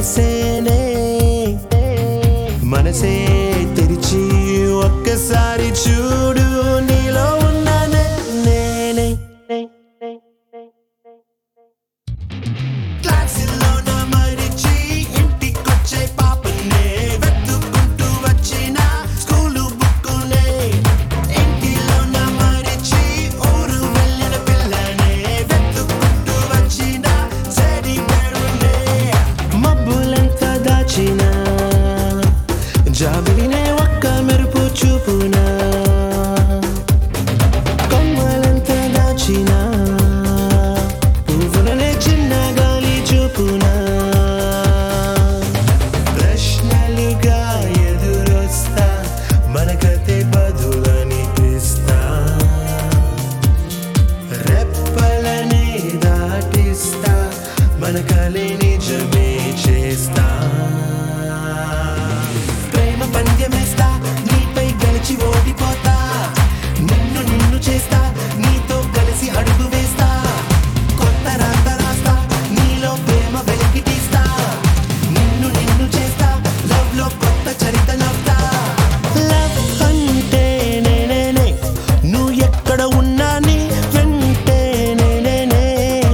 చేసేనే మనసే తెరిచి ఒక్కసారి చూడు నీలో ఉన్నానే నేనే క్లాసులోన మరిచి ఇంటికొచ్చే పాపనే వెతుక్కుంటూ వచ్చిన స్కూలు బుక్కునే ఇంటిలోన మరిచి ఊరు వెళ్ళిన పిల్లనే వెతుక్కుంటూ వచ్చిన చెడి పేరునే మబ్బులంతా దాచిన జాబిలినే ఒక్క మెరుపు చూపునా కొమ్మలంతా దాచిన పువ్వులనే చిన్న గాలి చూపునా ప్రశ్నలుగా ఎదురొస్తా మనకతే బదులనిపిస్తా రెప్పలనే దాటిస్తా మన కలే నిజమే చేస్తా ప్రేమ పంద్యమేస్తా నీపై గెలిచి ఓడిపోతా నిన్ను నిన్ను చేస్తా నీతో కలిసి అడుగు వేస్తా కొత్త రాత రాస్తా నీలో ప్రేమ వెలికి తీస్తా నిన్ను నిన్ను చేస్తా లవ్ లో కొత్త చరిత నవ్వుతా లవ్ అంటే నేనేనే నువ్వు ఎక్కడ ఉన్నా నీ వెంటే నేనేనే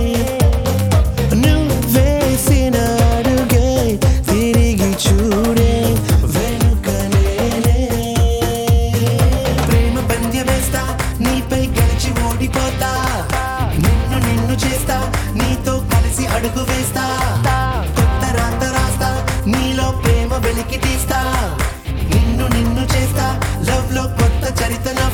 నువ్వు వేసిన అడుగే తిరిగి చూడే వెనుక నేనే ప్రేమ పంద్యమేస్తా నీపై గెలిచి ఓడిపోతా నిన్ను నిన్ను చేస్తా నీతో కలిసి అడుగు వేస్తా కొత్త రాత రాస్తా నీలో ప్రేమ వెలికి తీస్తా నిన్ను నిన్ను చేస్తా లవ్ లో కొత్త చరిత